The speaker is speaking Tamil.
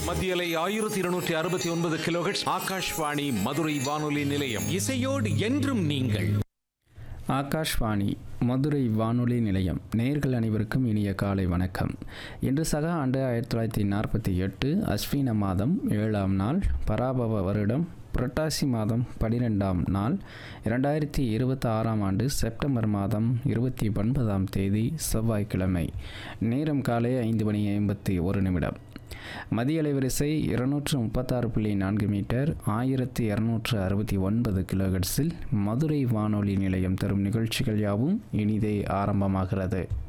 மத்தியலை ஆயிரத்தி இருநூற்றி அறுபத்தி ஒன்பது கிலோஹெட்ஸ் ஆகாஷ்வாணி மதுரை வானொலி நிலையம் இசையோடு என்றும் நீங்கள் ஆகாஷ்வாணி மதுரை வானொலி நிலையம் நேர்கள் அனைவருக்கும் இனிய காலை வணக்கம் இன்று சக ஆண்டு ஆயிரத்தி தொள்ளாயிரத்தி நாற்பத்தி எட்டு அஸ்வின மாதம் ஏழாம் நாள் பராபவ வருடம் புரட்டாசி மாதம் பனிரெண்டாம் நாள் இரண்டாயிரத்தி இருபத்தி ஆறாம் ஆண்டு செப்டம்பர் மாதம் இருபத்தி ஒன்பதாம் தேதி செவ்வாய்க்கிழமை நேரம் காலை ஐந்து மணி ஐம்பத்தி ஒரு நிமிடம் மதிய அலைவரிசை இருநூற்று முப்பத்தாறு புள்ளி நான்கு மீட்டர் ஆயிரத்தி இரநூற்று அறுபத்தி ஒன்பது கிலோஹெட்ஸில் மதுரை வானொலி நிலையம் தரும் நிகழ்ச்சிகள் யாவும் இனிதே ஆரம்பமாகிறது